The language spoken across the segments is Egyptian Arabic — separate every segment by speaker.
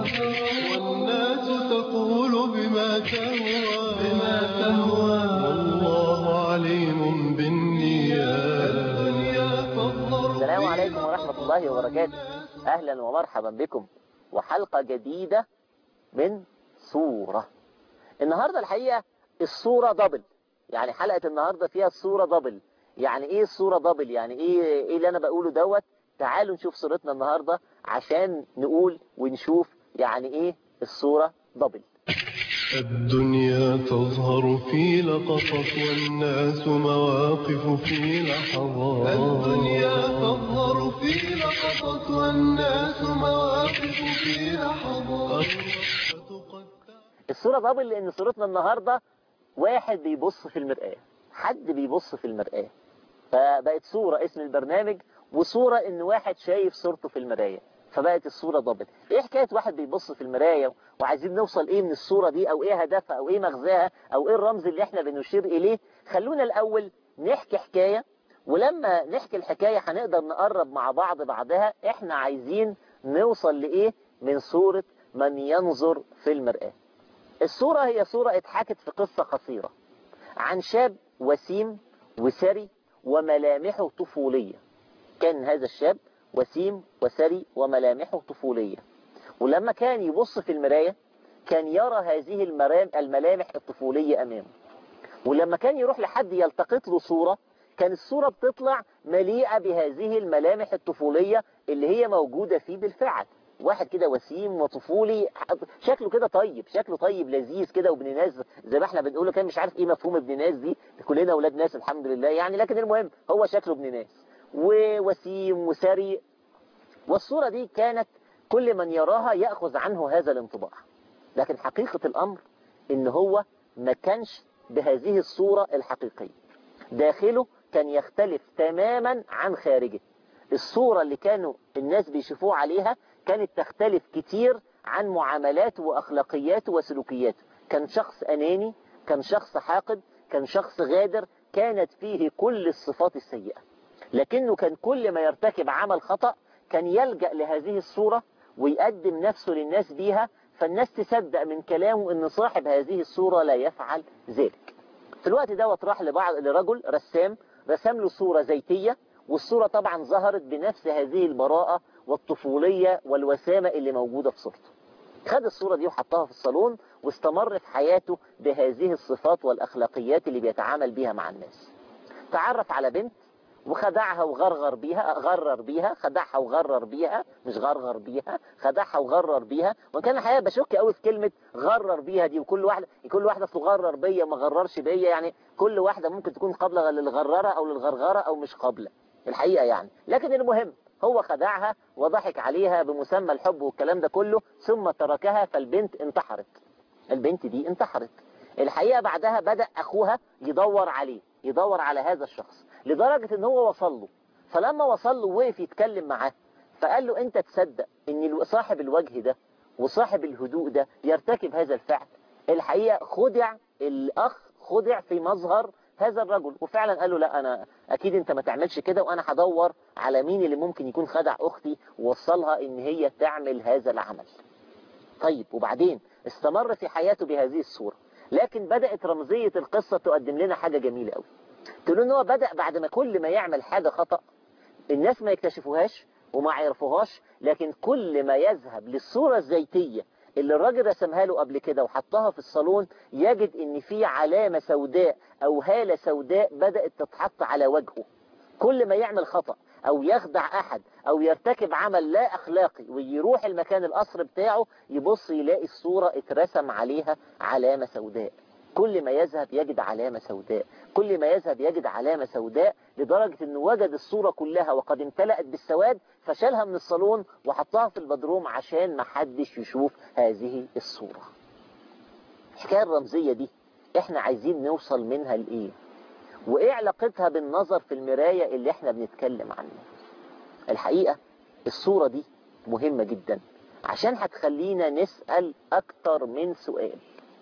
Speaker 1: والناس تقول بما تهوى بما تهوى والله عليم بالنيات الدنيا فاضطر
Speaker 2: السلام عليكم ورحمة الله وبركاته أهلا ومرحبا بكم وحلقة جديدة من صورة النهاردة الحقيقة الصورة دبل يعني حلقة النهاردة فيها الصورة دبل يعني ايه الصورة دبل يعني ايه ايه اللي انا بقوله دوت تعالوا نشوف صورتنا النهاردة عشان نقول ونشوف يعني ايه الصورة دبل
Speaker 1: الدنيا تظهر في لقطة والناس مواقف في لحظات الدنيا تظهر في لقطة والناس مواقف في لحظات
Speaker 2: الصورة دبل لان صورتنا النهاردة واحد بيبص في المرآة حد بيبص في المرآة فبقت صورة اسم البرنامج وصورة ان واحد شايف صورته في المراية فبقت الصورة دبل ايه حكاية واحد بيبص في المراية وعايزين نوصل ايه من الصورة دي او ايه هدفها او ايه مغزاها او ايه الرمز اللي احنا بنشير اليه خلونا الاول نحكي حكاية ولما نحكي الحكاية هنقدر نقرب مع بعض بعدها احنا عايزين نوصل لايه من صورة من ينظر في المرآة الصورة هي صورة اتحكت في قصة قصيرة عن شاب وسيم وسري وملامحه طفولية كان هذا الشاب وسيم وسري وملامحه طفولية ولما كان يبص في المراية كان يرى هذه المرام الملامح الطفولية أمامه ولما كان يروح لحد يلتقط له صورة كان الصورة بتطلع مليئة بهذه الملامح الطفولية اللي هي موجودة فيه بالفعل واحد كده وسيم وطفولي شكله كده طيب شكله طيب لذيذ كده وابن ناس زي ما احنا بنقوله كان مش عارف ايه مفهوم ابن ناس دي كلنا اولاد ناس الحمد لله يعني لكن المهم هو شكله ابن ناس ووسيم وسري والصورة دي كانت كل من يراها يأخذ عنه هذا الانطباع لكن حقيقة الأمر إن هو ما كانش بهذه الصورة الحقيقية داخله كان يختلف تماما عن خارجه الصورة اللي كانوا الناس بيشوفوه عليها كانت تختلف كتير عن معاملاته وأخلاقياته وسلوكياته كان شخص أناني كان شخص حاقد كان شخص غادر كانت فيه كل الصفات السيئة لكنه كان كل ما يرتكب عمل خطأ كان يلجأ لهذه الصورة ويقدم نفسه للناس بيها فالناس تصدق من كلامه ان صاحب هذه الصورة لا يفعل ذلك في الوقت دوت راح لبعض لرجل رسام رسم له صورة زيتية والصورة طبعا ظهرت بنفس هذه البراءة والطفولية والوسامة اللي موجودة في صورته خد الصورة دي وحطها في الصالون واستمر في حياته بهذه الصفات والأخلاقيات اللي بيتعامل بيها مع الناس تعرف على بنت وخدعها وغرغر بيها غرر بيها خدعها وغرر بيها مش غرغر بيها خدعها وغرر بيها وان كان الحقيقه بشك قوي في كلمه غرر بيها دي وكل واحده كل واحده تغرر بيا ما غررش بيا يعني كل واحده ممكن تكون قابله للغرره او للغرغره او مش قابله الحقيقه يعني لكن المهم هو خدعها وضحك عليها بمسمى الحب والكلام ده كله ثم تركها فالبنت انتحرت البنت دي انتحرت الحقيقه بعدها بدا اخوها يدور عليه يدور على هذا الشخص لدرجة ان هو وصل له فلما وصل له وقف يتكلم معاه فقال له انت تصدق ان صاحب الوجه ده وصاحب الهدوء ده يرتكب هذا الفعل الحقيقة خدع الاخ خدع في مظهر هذا الرجل وفعلا قال له لا انا اكيد انت ما تعملش كده وانا هدور على مين اللي ممكن يكون خدع اختي ووصلها ان هي تعمل هذا العمل طيب وبعدين استمر في حياته بهذه الصورة لكن بدأت رمزية القصة تقدم لنا حاجة جميلة قوي تقول ان هو بدأ بعد ما كل ما يعمل حاجة خطأ الناس ما يكتشفوهاش وما يعرفوهاش لكن كل ما يذهب للصورة الزيتية اللي الراجل رسمها له قبل كده وحطها في الصالون يجد ان في علامة سوداء او هالة سوداء بدأت تتحط على وجهه كل ما يعمل خطأ او يخدع احد او يرتكب عمل لا اخلاقي ويروح المكان القصر بتاعه يبص يلاقي الصورة اترسم عليها علامة سوداء كل ما يذهب يجد علامة سوداء كل ما يذهب يجد علامة سوداء لدرجة انه وجد الصورة كلها وقد امتلأت بالسواد فشالها من الصالون وحطها في البدروم عشان ما حدش يشوف هذه الصورة الحكاية الرمزية دي احنا عايزين نوصل منها لإيه وايه علاقتها بالنظر في المراية اللي احنا بنتكلم عنه الحقيقة الصورة دي مهمة جدا عشان هتخلينا نسأل اكتر من سؤال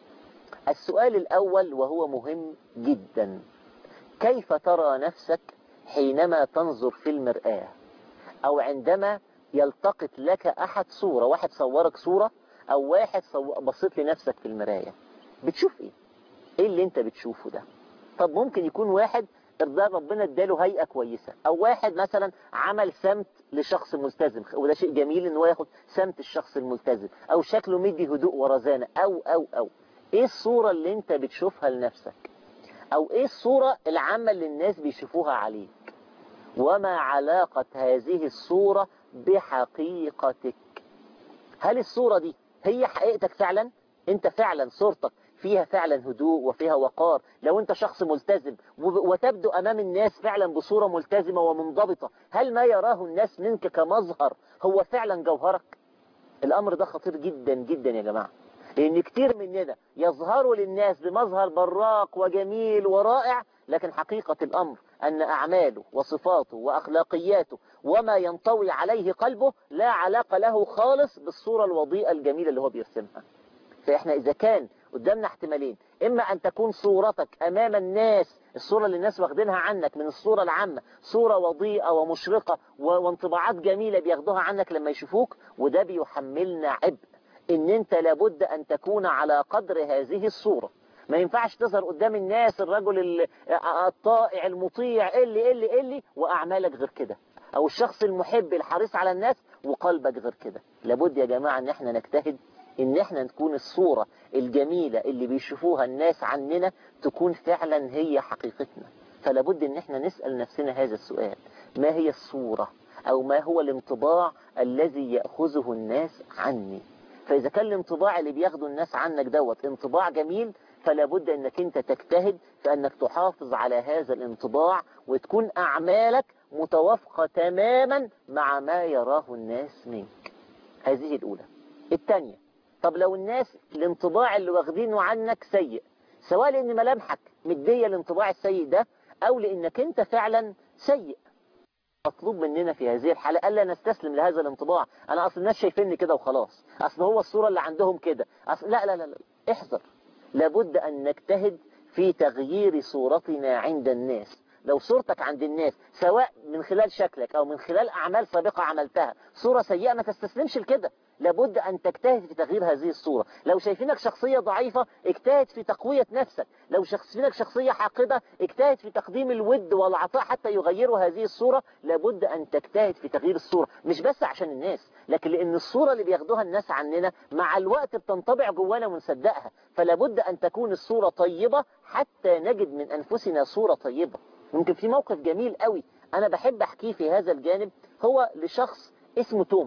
Speaker 2: السؤال الأول وهو مهم جدا كيف ترى نفسك حينما تنظر في المرآة أو عندما يلتقط لك أحد صورة واحد صورك صورة او واحد صو- بصيت لنفسك في المراية بتشوف ايه ايه اللي انت بتشوفه ده طب ممكن يكون واحد ده ربنا اداله هيئة كويسة او واحد مثلا عمل سمت لشخص ملتزم وده شيء جميل ان هو ياخد سمت الشخص الملتزم او شكله مدي هدوء ورزانة او او او ايه الصورة اللي انت بتشوفها لنفسك او ايه الصورة العامة اللي الناس بيشوفوها عليك وما علاقة هذه الصورة بحقيقتك هل الصورة دي هي حقيقتك فعلا انت فعلا صورتك فيها فعلا هدوء وفيها وقار لو انت شخص ملتزم وب- وتبدو امام الناس فعلا بصورة ملتزمة ومنضبطة هل ما يراه الناس منك كمظهر هو فعلا جوهرك الامر ده خطير جدا جدا يا جماعة لان كتير مننا يظهروا للناس بمظهر براق وجميل ورائع لكن حقيقة الامر ان اعماله وصفاته واخلاقياته وما ينطوي عليه قلبه لا علاقة له خالص بالصورة الوضيئة الجميلة اللي هو بيرسمها فاحنا اذا كان قدامنا احتمالين اما ان تكون صورتك امام الناس الصورة اللي الناس واخدينها عنك من الصورة العامة صورة وضيئة ومشرقة و- وانطباعات جميلة بياخدوها عنك لما يشوفوك وده بيحملنا عبء ان انت لابد ان تكون على قدر هذه الصورة ما ينفعش تظهر قدام الناس الرجل ال- الطائع المطيع اللي اللي اللي واعمالك غير كده او الشخص المحب الحريص على الناس وقلبك غير كده لابد يا جماعة ان احنا نجتهد ان احنا نكون الصورة الجميلة اللي بيشوفوها الناس عننا تكون فعلا هي حقيقتنا فلابد ان احنا نسأل نفسنا هذا السؤال ما هي الصورة او ما هو الانطباع الذي يأخذه الناس عني فاذا كان الانطباع اللي بياخده الناس عنك دوت انطباع جميل فلا بد انك انت تجتهد في انك تحافظ على هذا الانطباع وتكون اعمالك متوافقة تماما مع ما يراه الناس منك هذه الاولى الثانية طب لو الناس الانطباع اللي واخدينه عنك سيء سواء لان ملامحك مدية الانطباع السيء ده او لانك انت فعلا سيء مطلوب مننا في هذه الحالة ألا نستسلم لهذا الانطباع أنا أصل الناس شايفيني كده وخلاص أصل هو الصورة اللي عندهم كده أصل لا لا لا, لا. احذر لابد أن نجتهد في تغيير صورتنا عند الناس لو صورتك عند الناس سواء من خلال شكلك أو من خلال أعمال سابقة عملتها صورة سيئة ما تستسلمش لكده لابد أن تجتهد في تغيير هذه الصورة لو شايفينك شخصية ضعيفة اجتهد في تقوية نفسك لو شايفينك شخصية حاقدة اجتهد في تقديم الود والعطاء حتى يغيروا هذه الصورة لابد أن تجتهد في تغيير الصورة مش بس عشان الناس لكن لأن الصورة اللي بياخدوها الناس عننا مع الوقت بتنطبع جوانا ونصدقها فلابد أن تكون الصورة طيبة حتى نجد من أنفسنا صورة طيبة ممكن في موقف جميل قوي أنا بحب أحكيه في هذا الجانب هو لشخص اسمه توم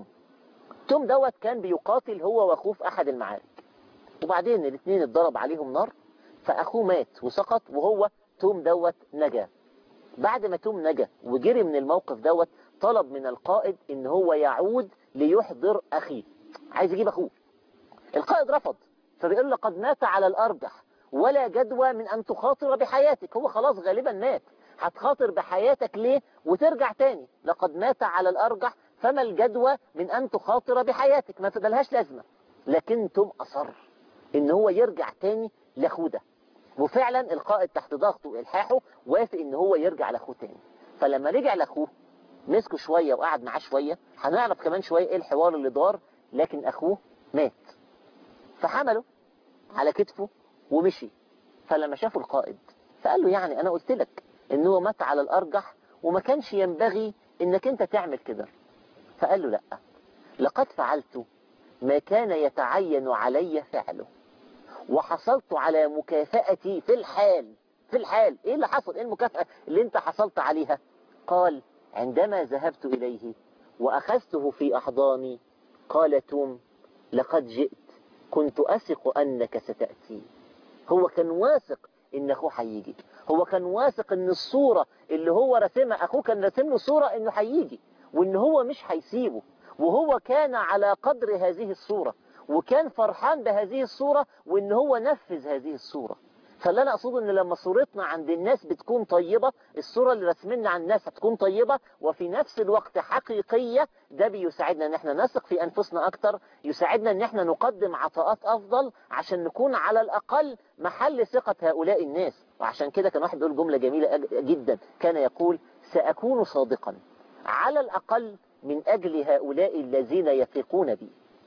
Speaker 2: توم دوت كان بيقاتل هو واخوه في احد المعارك وبعدين الاثنين اتضرب عليهم نار فاخوه مات وسقط وهو توم دوت نجا بعد ما توم نجا وجري من الموقف دوت طلب من القائد ان هو يعود ليحضر اخيه عايز يجيب اخوه القائد رفض فبيقول له قد مات على الارجح ولا جدوى من ان تخاطر بحياتك هو خلاص غالبا مات هتخاطر بحياتك ليه وترجع تاني لقد مات على الارجح فما الجدوى من أن تخاطر بحياتك ما تدلهاش لازمة لكن توم أصر إن هو يرجع تاني لأخوه ده وفعلا القائد تحت ضغطه وإلحاحه وافق إن هو يرجع لأخوه تاني فلما رجع لأخوه مسكه شوية وقعد معاه شوية هنعرف كمان شوية إيه الحوار اللي دار لكن أخوه مات فحمله على كتفه ومشي فلما شافه القائد فقال له يعني أنا قلت لك إن هو مات على الأرجح وما كانش ينبغي إنك أنت تعمل كده فقال له لا لقد فعلت ما كان يتعين علي فعله وحصلت على مكافأتي في الحال في الحال ايه اللي حصل ايه المكافأة اللي انت حصلت عليها قال عندما ذهبت اليه واخذته في احضاني قال توم لقد جئت كنت اثق انك ستأتي هو كان واثق ان اخوه هيجي هو كان واثق ان الصورة اللي هو رسمها اخوه كان رسم له صورة انه هيجي وان هو مش هيسيبه وهو كان على قدر هذه الصورة وكان فرحان بهذه الصورة وان هو نفذ هذه الصورة فاللي انا اقصده ان لما صورتنا عند الناس بتكون طيبة الصورة اللي رسمنا عن الناس هتكون طيبة وفي نفس الوقت حقيقية ده بيساعدنا ان احنا نثق في انفسنا اكتر يساعدنا ان احنا نقدم عطاءات افضل عشان نكون على الاقل محل ثقة هؤلاء الناس وعشان كده كان واحد بيقول جملة جميلة جدا كان يقول سأكون صادقا على الأقل من أجل هؤلاء الذين يثقون بي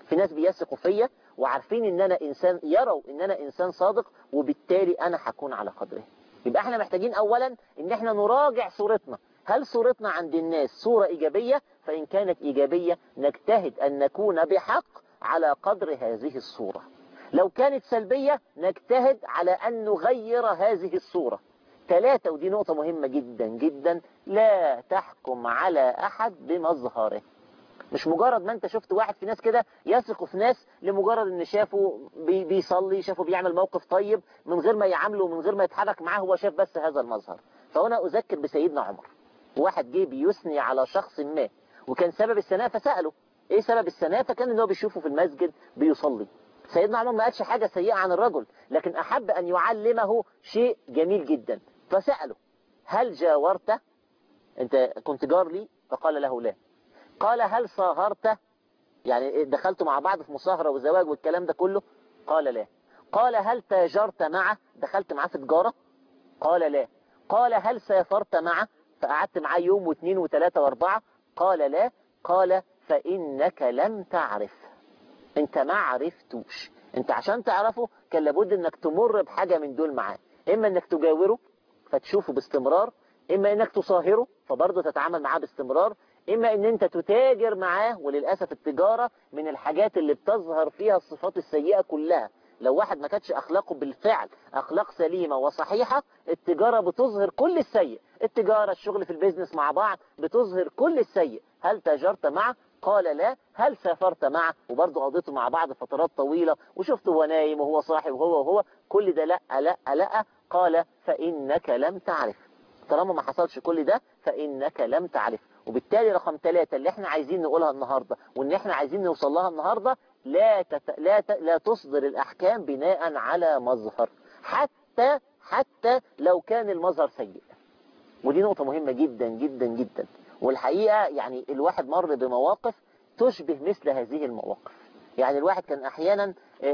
Speaker 2: في ناس بيثقوا فيا وعارفين ان انا انسان يروا ان انا انسان صادق وبالتالي انا هكون على قدره يبقى احنا محتاجين اولا ان احنا نراجع صورتنا هل صورتنا عند الناس صورة ايجابية فان كانت ايجابية نجتهد ان نكون بحق على قدر هذه الصورة لو كانت سلبية نجتهد على ان نغير هذه الصورة ثلاثة ودي نقطة مهمة جدا جدا لا تحكم على احد بمظهره مش مجرد ما انت شفت واحد في ناس كده يثق في ناس لمجرد ان شافه بي بيصلي شافه بيعمل موقف طيب من غير ما يعامله ومن غير ما يتحرك معاه هو شاف بس هذا المظهر فهنا اذكر بسيدنا عمر واحد جه بيثني على شخص ما وكان سبب الثناء فسأله ايه سبب الثناء فكان ان هو بيشوفه في المسجد بيصلي سيدنا عمر ما قالش حاجة سيئة عن الرجل لكن احب ان يعلمه شيء جميل جدا فسأله هل جاورته انت كنت جار لي فقال له لا قال هل صاهرت يعني دخلتوا مع بعض في مصاهرة وزواج والكلام ده كله قال لا قال هل تاجرت معه دخلت معاه في تجارة قال لا قال هل سافرت معه فقعدت معاه يوم واثنين وثلاثة واربعة قال لا قال فإنك لم تعرف انت ما عرفتوش انت عشان تعرفه كان لابد انك تمر بحاجة من دول معاه اما انك تجاوره فتشوفه باستمرار اما انك تصاهره فبرضه تتعامل معاه باستمرار اما ان انت تتاجر معاه وللأسف التجارة من الحاجات اللي بتظهر فيها الصفات السيئة كلها لو واحد ما كانتش اخلاقه بالفعل اخلاق سليمة وصحيحة التجارة بتظهر كل السيء التجارة الشغل في البيزنس مع بعض بتظهر كل السيء هل تاجرت معه قال لا هل سافرت معه وبرضه قضيته مع بعض فترات طويلة وشفته هو نايم وهو صاحي وهو وهو كل ده لا لا لا قال فإنك لم تعرف طالما ما حصلش كل ده فإنك لم تعرف وبالتالي رقم ثلاثة اللي احنا عايزين نقولها النهاردة وان احنا عايزين نوصل لها النهاردة لا تت... لا ت... لا تصدر الأحكام بناء على مظهر حتى حتى لو كان المظهر سيء ودي نقطة مهمة جدا جدا جدا والحقيقة يعني الواحد مر بمواقف تشبه مثل هذه المواقف يعني الواحد كان أحيانا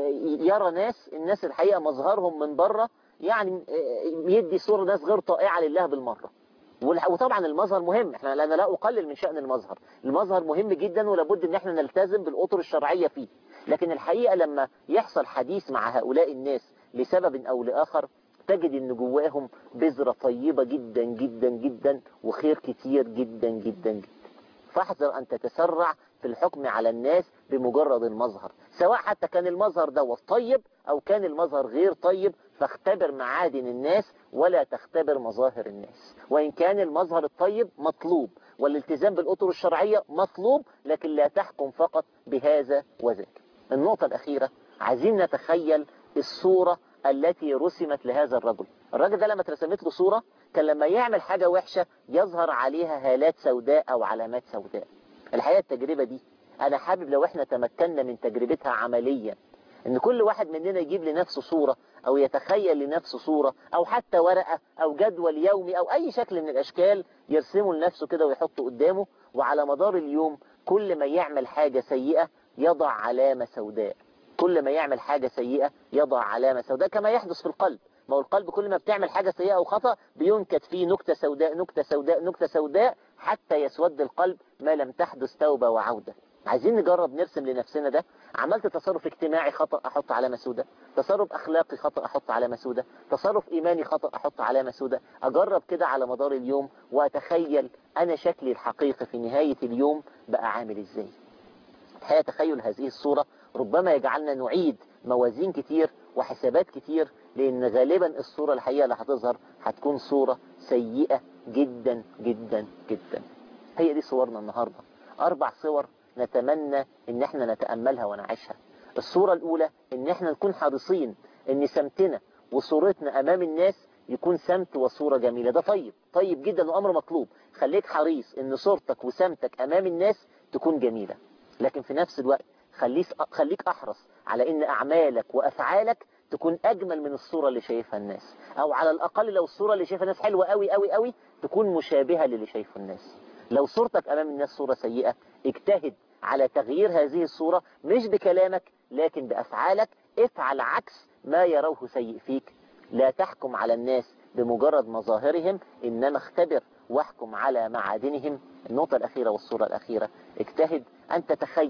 Speaker 2: يرى ناس الناس الحقيقة مظهرهم من بره يعني يدي صورة ناس غير طائعة لله بالمرة وطبعا المظهر مهم احنا انا لا اقلل من شأن المظهر المظهر مهم جدا ولابد ان احنا نلتزم بالاطر الشرعية فيه لكن الحقيقة لما يحصل حديث مع هؤلاء الناس لسبب او لاخر تجد ان جواهم بذرة طيبة جدا جدا جدا وخير كتير جدا جدا جدا فاحذر ان تتسرع في الحكم على الناس بمجرد المظهر سواء حتى كان المظهر دوت طيب او كان المظهر غير طيب فاختبر معادن الناس ولا تختبر مظاهر الناس وإن كان المظهر الطيب مطلوب والالتزام بالأطر الشرعية مطلوب لكن لا تحكم فقط بهذا وذاك النقطة الأخيرة عايزين نتخيل الصورة التي رسمت لهذا الرجل الراجل ده لما اترسمت له صورة كان لما يعمل حاجة وحشة يظهر عليها هالات سوداء أو علامات سوداء الحقيقة التجربة دي أنا حابب لو احنا تمكنا من تجربتها عمليا ان كل واحد مننا يجيب لنفسه صورة او يتخيل لنفسه صورة او حتى ورقة او جدول يومي او اي شكل من الاشكال يرسمه لنفسه كده ويحطه قدامه وعلى مدار اليوم كل ما يعمل حاجة سيئة يضع علامة سوداء كل ما يعمل حاجة سيئة يضع علامة سوداء كما يحدث في القلب ما هو القلب كل ما بتعمل حاجة سيئة أو خطأ بينكت فيه نكتة سوداء نكتة سوداء نكتة سوداء حتى يسود القلب ما لم تحدث توبة وعودة عايزين نجرب نرسم لنفسنا ده عملت تصرف اجتماعي خطأ أحط علامة سوداء تصرف أخلاقي خطأ أحط علامة سوداء تصرف إيماني خطأ أحط علامة سوداء أجرب كده على مدار اليوم وأتخيل أنا شكلي الحقيقي في نهاية اليوم بقى عامل إزاي الحقيقة تخيل هذه الصورة ربما يجعلنا نعيد موازين كتير وحسابات كتير لأن غالبا الصورة الحقيقة اللي هتظهر هتكون صورة سيئة جدا جدا جدا هي دي صورنا النهاردة أربع صور نتمنى ان احنا نتأملها ونعيشها الصورة الاولى ان احنا نكون حريصين ان سمتنا وصورتنا امام الناس يكون سمت وصورة جميلة ده طيب طيب جدا وامر مطلوب خليك حريص ان صورتك وسمتك امام الناس تكون جميلة لكن في نفس الوقت خليك خليك احرص على ان اعمالك وافعالك تكون اجمل من الصورة اللي شايفها الناس او على الاقل لو الصورة اللي شايفها الناس حلوة قوي قوي قوي تكون مشابهة للي شايفه الناس لو صورتك امام الناس صورة سيئة اجتهد على تغيير هذه الصورة مش بكلامك لكن بأفعالك افعل عكس ما يروه سيء فيك لا تحكم على الناس بمجرد مظاهرهم إنما اختبر واحكم على معادنهم النقطة الأخيرة والصورة الأخيرة اجتهد أن تتخيل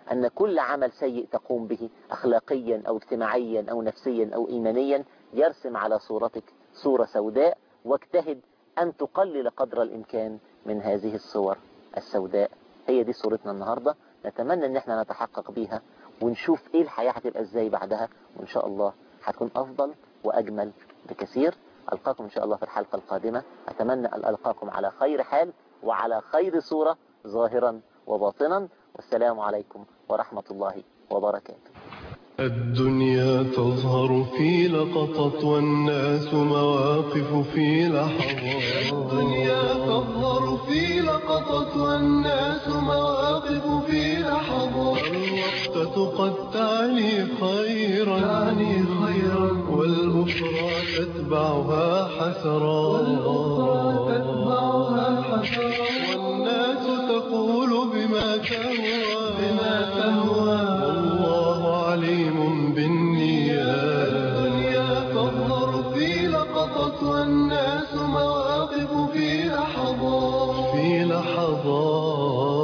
Speaker 2: أن كل عمل سيء تقوم به أخلاقيا أو اجتماعيا أو نفسيا أو إيمانيا يرسم على صورتك صورة سوداء واجتهد أن تقلل قدر الإمكان من هذه الصور السوداء هي دي صورتنا النهاردة نتمنى ان احنا نتحقق بيها ونشوف ايه الحياة هتبقى ازاي بعدها وان شاء الله هتكون افضل واجمل بكثير القاكم ان شاء الله في الحلقة القادمة اتمنى ان القاكم على خير حال وعلى خير صورة ظاهرا وباطنا والسلام عليكم ورحمة الله وبركاته
Speaker 1: الدنيا تظهر في لقطة والناس مواقف في لحظات الدنيا تظهر في لقطة والناس مواقف في لحظات الوقتة قد تعني خيرا تعني خيرا والأخرى تتبعها حسرات والأخرى تتبعها حسرات والناس تقول بما تهوى بما تهوى والله عليم بالنيات الدنيا تظهر في لقطة والناس مواقف في لحظات في لحظات